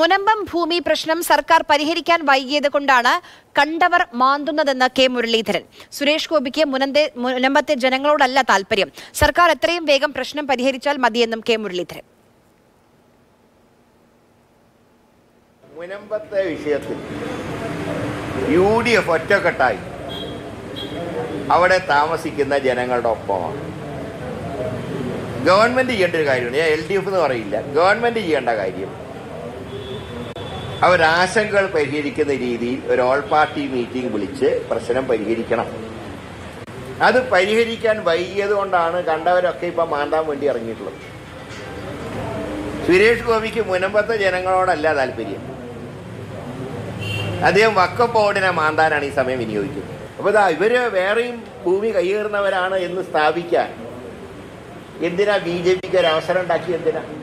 മുനമ്പം ഭൂമി പ്രശ്നം സർക്കാർ പരിഹരിക്കാൻ വൈകിയത് കൊണ്ടാണ് കണ്ടവർ മാന്തുന്നതെന്ന് കെ മുരളീധരൻ സുരേഷ് ഗോപിക്ക് മുനന്തെ മുനമ്പത്തെ ജനങ്ങളോടല്ല താല്പര്യം സർക്കാർ എത്രയും വേഗം പ്രശ്നം പരിഹരിച്ചാൽ മതിയെന്നും കെ മുരളീധരൻ മുനമ്പത്തെ വിഷയത്തിൽ യു ഡി എഫ് ഒറ്റക്കെട്ടായി അവിടെ താമസിക്കുന്ന ജനങ്ങളുടെ ഒപ്പമാണ് ഗവൺമെന്റ് ചെയ്യേണ്ട ഒരു കാര്യമുണ്ട് ഞാൻ എൽ ഡി എഫ് എന്ന് പറയില്ല ഗവൺമെന്റ് ചെയ്യേണ്ട കാര്യം അവരാശങ്കകൾ പരിഹരിക്കുന്ന രീതിയിൽ ഒരു ഓൾ പാർട്ടി മീറ്റിംഗ് വിളിച്ച് പ്രശ്നം പരിഹരിക്കണം അത് പരിഹരിക്കാൻ വൈകിയത് കൊണ്ടാണ് കണ്ടവരൊക്കെ ഇപ്പം മാന്താൻ വേണ്ടി ഇറങ്ങിയിട്ടുള്ളത് സുരേഷ് ഗോപിക്ക് മുനമ്പത്തെ ജനങ്ങളോടല്ല താല്പര്യം അദ്ദേഹം വക്കം ബോർഡിനെ മാന്താനാണ് ഈ സമയം വിനിയോഗിക്കുന്നത് അപ്പോൾ ഇതാ ഇവര് വേറെയും ഭൂമി കൈയേറുന്നവരാണ് എന്ന് സ്ഥാപിക്കാൻ എന്തിനാ ബി ജെ പിക്ക് ഒരു അവസരം ഉണ്ടാക്കി എന്തിനാ